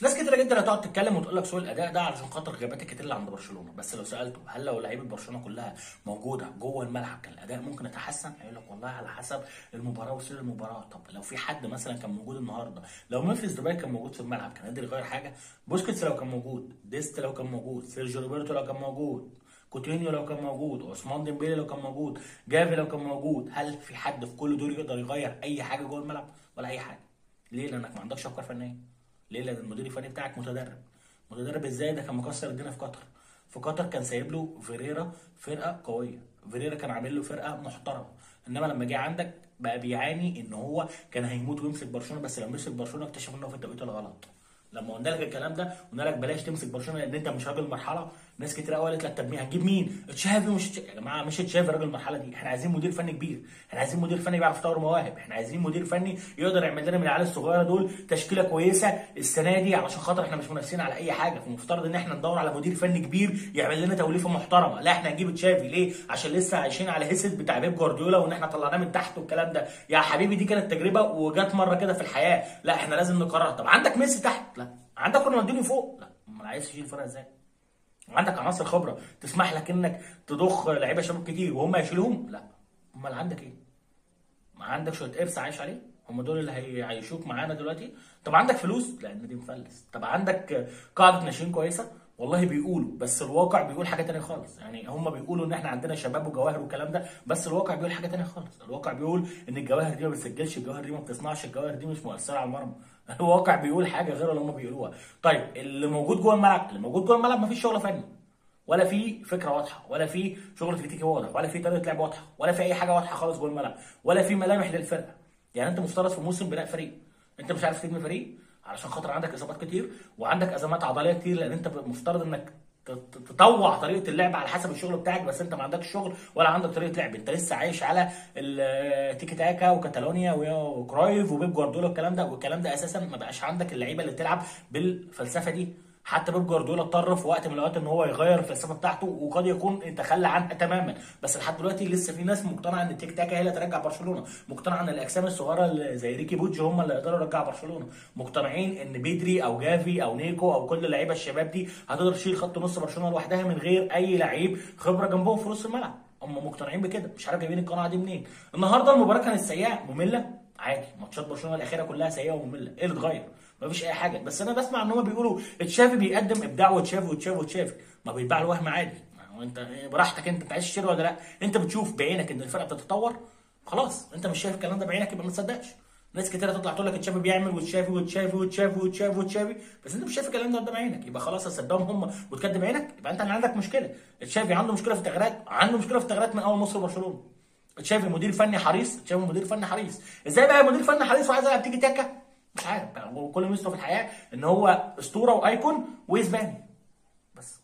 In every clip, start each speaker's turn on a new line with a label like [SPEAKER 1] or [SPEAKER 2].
[SPEAKER 1] ناس كتير جدا هتقعد تتكلم وتقول لك سوء الاداء ده علشان خاطر غيابات الكتير اللي عند برشلونه بس لو سالته هل لو لعيبه برشلونه كلها موجوده جوه الملعب كان الاداء ممكن يتحسن هيقول لك والله على حسب المباراه وسير المباراه طب لو في حد مثلا كان موجود النهارده لو ممفيس ديباي كان موجود في الملعب كان قادر يغير حاجه بوسكيتس لو كان موجود ديست لو كان موجود سيرجيو روبرتو لو كان موجود كوتينيو لو كان موجود عثمان ديمبélé لو كان موجود جافي لو كان موجود هل في حد في كل دول يقدر يغير اي حاجه جوه الملعب ولا اي حاجه ليه لانك ما عندكش افكار فنيه ليه لان المدير الفني بتاعك متدرب متدرب ازاي ده كان مكسر الدنيا في قطر في قطر كان سايب له فيريرا فرقه قويه فيريرا كان عامل له فرقه محترمه انما لما جه عندك بقى بيعاني ان هو كان هيموت ويمسك برشلونه بس لما مسك برشلونه اكتشف انه في التوقيت الغلط لما قلنا لك الكلام ده قلنا لك بلاش تمسك برشلونه لان انت مش راجل مرحله ناس كتير قوي قالت لك طب مين هتجيب مين؟ تشافي ومش يا جماعه مش تشافي راجل المرحله دي احنا عايزين مدير فني كبير احنا عايزين مدير فني بيعرف يطور مواهب احنا عايزين مدير فني يقدر يعمل لنا من العيال الصغيره دول تشكيله كويسه السنه دي علشان خاطر احنا مش منافسين على اي حاجه فالمفترض ان احنا ندور على مدير فني كبير يعمل لنا توليفه محترمه لا احنا هنجيب تشافي ليه؟ عشان لسه عايشين على هيسد بتاع بيب جوارديولا وان احنا طلعناه من تحت والكلام ده يا حبيبي دي كانت تجربه وجت مره كده في الحياه لا احنا لازم نقرر طب عندك ميسي تحت لا عندك رونالدينيو فوق لا امال عايز تشيل الفرقه ازاي؟ عندك عناصر خبره تسمح لك انك تضخ لعيبه شباب كتير وهم يشيلوهم لا امال عندك ايه؟ ما عندك شويه قرص عايش عليه هم دول اللي هيعيشوك معانا دلوقتي طب عندك فلوس لا النادي مفلس طب عندك قاعده ناشئين كويسه والله بيقولوا بس الواقع بيقول حاجه تانية خالص يعني هم بيقولوا ان احنا عندنا شباب وجواهر والكلام ده بس الواقع بيقول حاجه تانية خالص الواقع بيقول ان الجواهر دي ما بتسجلش الجواهر دي ما بتصنعش الجواهر دي مش مؤثره على المرمى الواقع بيقول حاجه غير اللي هم بيقولوها طيب اللي موجود جوه الملعب اللي موجود جوه الملعب ما فيش شغل فني ولا في فكره واضحه ولا في شغل تكتيكي واضح ولا في طريقه لعب واضحه ولا في اي حاجه واضحه خالص جوه الملعب ولا في ملامح للفرقه يعني انت مفترض في موسم بناء فريق انت مش عارف تبني فريق علشان خاطر عندك اصابات كتير وعندك ازمات عضليه كتير لان انت مفترض انك تطوع طريقه اللعب على حسب الشغل بتاعك بس انت ما عندكش شغل ولا عندك طريقه لعب انت لسه عايش على التيكي تاكا وكاتالونيا وكرايف وبيب جوارديولا والكلام ده والكلام ده اساسا ما بقاش عندك اللعيبه اللي تلعب بالفلسفه دي حتى بيب جوارديولا اضطر في وقت من الاوقات ان هو يغير الفلسفه بتاعته وقد يكون تخلى عنها تماما بس لحد دلوقتي لسه في ناس مقتنعه ان التيك تاكا هي اللي ترجع برشلونه مقتنعه ان الاجسام الصغيره اللي زي ريكي بوجي هم اللي يقدروا يرجعوا برشلونه مقتنعين ان بيدري او جافي او نيكو او كل اللعيبه الشباب دي هتقدر تشيل خط نص برشلونه لوحدها من غير اي لعيب خبره جنبهم في نص الملعب هم مقتنعين بكده مش عارف جايبين القناعه دي منين النهارده المباراه كانت سيئه ممله عادي ماتشات برشلونه الاخيره كلها سيئه وممله ايه اللي اتغير مفيش اي حاجه بس انا بسمع ان هم بيقولوا تشافي بيقدم ابداع وتشافي وتشافي وتشافي ما بيتباع الوهم عادي انت براحتك انت انت عايز تشتري ولا لا انت بتشوف بعينك ان الفرقه بتتطور خلاص انت مش شايف الكلام ده بعينك يبقى ما تصدقش ناس كتير تطلع تقول لك تشافي بيعمل وتشافي وتشافي وتشافي وتشافي وتشافي بس انت مش شايف الكلام ده قدام عينك يبقى خلاص هتصدقهم هم وتكدب عينك يبقى انت اللي عندك مشكله تشافي عنده مشكله في التغييرات عنده مشكله في التغييرات من اول مصر وبرشلونه تشافي مدير فني حريص تشافي مدير فني حريص ازاي بقى مدير فني حريص وعايز يلعب تيجي تاكا مش عارف هو كل ميزته في الحياه ان هو اسطوره وايكون ويسباني بس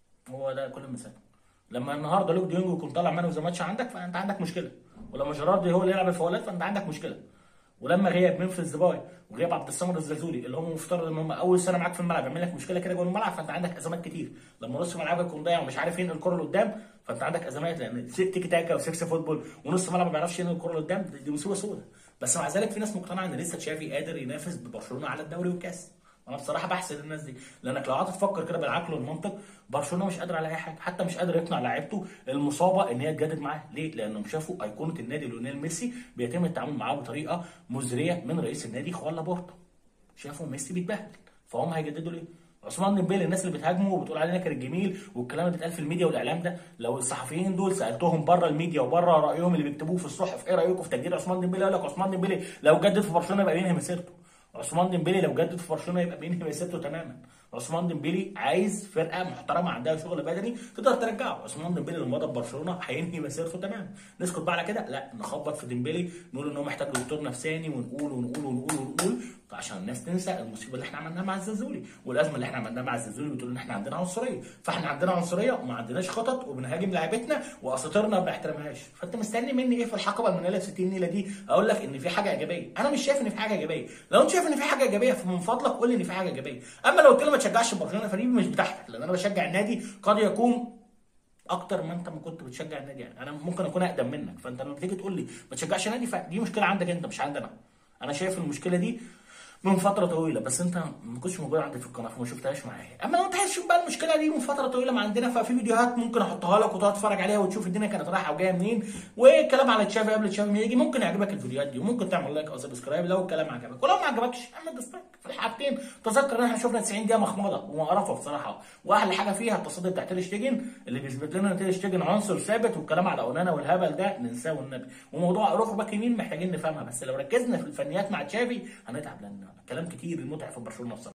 [SPEAKER 1] هو ده كل مثال لما النهارده لوك ديونج يكون طالع مان اوف ذا ماتش عندك فانت عندك مشكله ولما جيراردي هو اللي يلعب الفاولات فانت عندك مشكله ولما غياب ممفيس ديباي وغياب عبد الصمد الزلزولي اللي هم مفترض ان هم اول سنه معاك في الملعب يعمل لك مشكله كده جوه الملعب فانت عندك ازمات كتير لما نص ملعبك يكون ضايع ومش عارف ينقل الكره لقدام فانت عندك ازمات لان تيكي تاكا وسكس فوتبول ونص ملعب ما بيعرفش ينقل الكره لقدام دي مصيبه سوداء بس مع ذلك في ناس مقتنعه ان لسه تشافي قادر ينافس ببرشلونه على الدوري والكاس انا بصراحه بحسد الناس دي لانك لو قعدت تفكر كده بالعقل والمنطق برشلونه مش قادر على اي حاجه حتى مش قادر يقنع لاعيبته المصابه ان هي تجدد معاه ليه لانهم شافوا ايقونه النادي ليونيل ميسي بيتم التعامل معاه بطريقه مزريه من رئيس النادي خوان لابورتا شافوا ميسي بيتبهدل فهم هيجددوا ليه عثمان ديمبélé الناس اللي بتهاجمه وبتقول عليه نكر الجميل والكلام اللي بيتقال في الميديا والاعلام ده لو الصحفيين دول سالتهم بره الميديا وبره رايهم اللي بيكتبوه في الصحف ايه رايكم في تجديد عثمان ديمبélé يقول لك عثمان ديمبélé لو جدد في برشلونه يبقى بينهي مسيرته عثمان ديمبélé لو جدد في برشلونه يبقى بينهي مسيرته تماما عثمان ديمبélé عايز فرقه محترمه عندها شغل بدني تقدر ترجعه عثمان ديمبélé لما مضى ببرشلونه هينهي مسيرته تماما نسكت بقى على كده لا نخبط في ديمبélé نقول ان هو محتاج دكتور نفساني ونقول ونقول ونقول ونقول عشان الناس تنسى المصيبه اللي احنا عملناها مع الزلزولي والازمه اللي احنا عملناها مع الزلزولي بتقول ان احنا عندنا عنصريه فاحنا عندنا عنصريه وما عندناش خطط وبنهاجم لعيبتنا واساطيرنا ما بنحترمهاش فانت مستني مني ايه في الحقبه المنيله 60 نيله دي اقول لك ان في حاجه ايجابيه انا مش شايف ان في حاجه ايجابيه لو انت شايف ان في حاجه ايجابيه فمن فضلك قول لي ان في حاجه ايجابيه اما لو قلت لي ما تشجعش برشلونه فريق مش بتاعتك لان انا بشجع النادي قد يكون اكتر ما انت ما كنت بتشجع النادي يعني انا ممكن اكون اقدم منك فانت لما تيجي تقول لي ما تشجعش نادي فدي مشكله عندك انت مش عندنا انا شايف المشكله دي من فتره طويله بس انت ما كنتش موجود عندي في القناه فما شفتهاش معايا اما لو انت عايز تشوف بقى المشكله دي من فتره طويله ما عندنا ففي فيديوهات ممكن احطها لك وتقعد تتفرج عليها وتشوف الدنيا كانت رايحه وجايه منين والكلام على تشافي قبل تشافي ما يجي ممكن يعجبك الفيديوهات دي وممكن تعمل لايك او سبسكرايب لو الكلام عجبك ولو ما عجبكش اعمل ديسلايك في الحاجتين تذكر ان احنا شفنا 90 دقيقه مخمضه ومقرفه بصراحه واحلى حاجه فيها التصدي بتاع تير شتيجن اللي بيثبت لنا ان تير شتيجن عنصر ثابت والكلام على اونانا والهبل ده ننساه والنبي وموضوع اروخو باك يمين محتاجين نفهمها بس لو ركزنا في الفنيات مع تشافي هنتعب لان كلام كتير المتعب في برشلونه بصراحه